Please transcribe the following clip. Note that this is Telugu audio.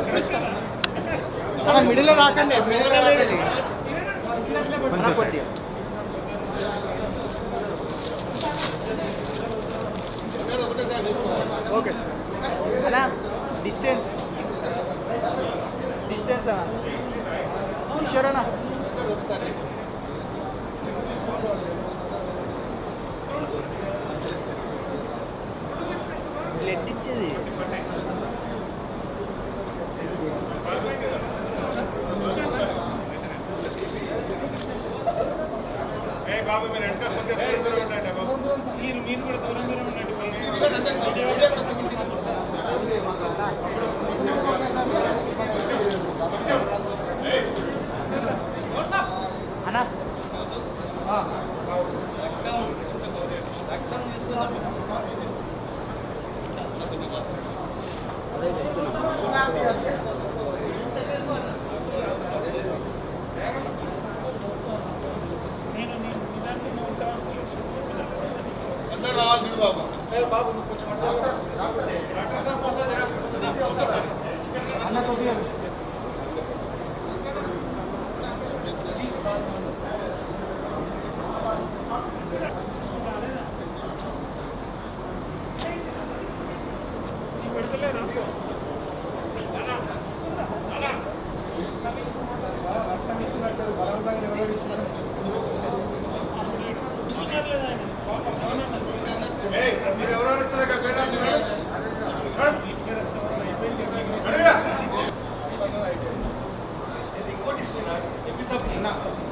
అన్న మిడిల్ రాకండి మిడిల్ రాకండి అన్న కొద్దిగా ఓకే సార్ అన్న డిస్టెన్స్ డిస్టెన్స్ అన్న కిషోర్ అన్న బ్లడ్ ఇచ్చేది బాబు మీరు ఎంత కొద్దిగా దూరం దూరం ఉండండి బాబు మీరు మీరు కూడా దూరం దూరం ఉండండి అన్న నేను నేను నిదానంగా ఉంటాను అందరూ రావాలి చూడు బాబు ఏ బాబు నువ్వు కొంచెం అట్లా డాక్టర్ సాబ్ వస్తారా? అన్న కొద్దిగా నీకు పెడతలేరా ఏయ్, మీరు ఎవరెవరు వస్తారో ఇక్కడ పేరు రాస్తున్నారు? అడుగురా. ఇంకోటి ఇస్తున్నా చెప్పి సార్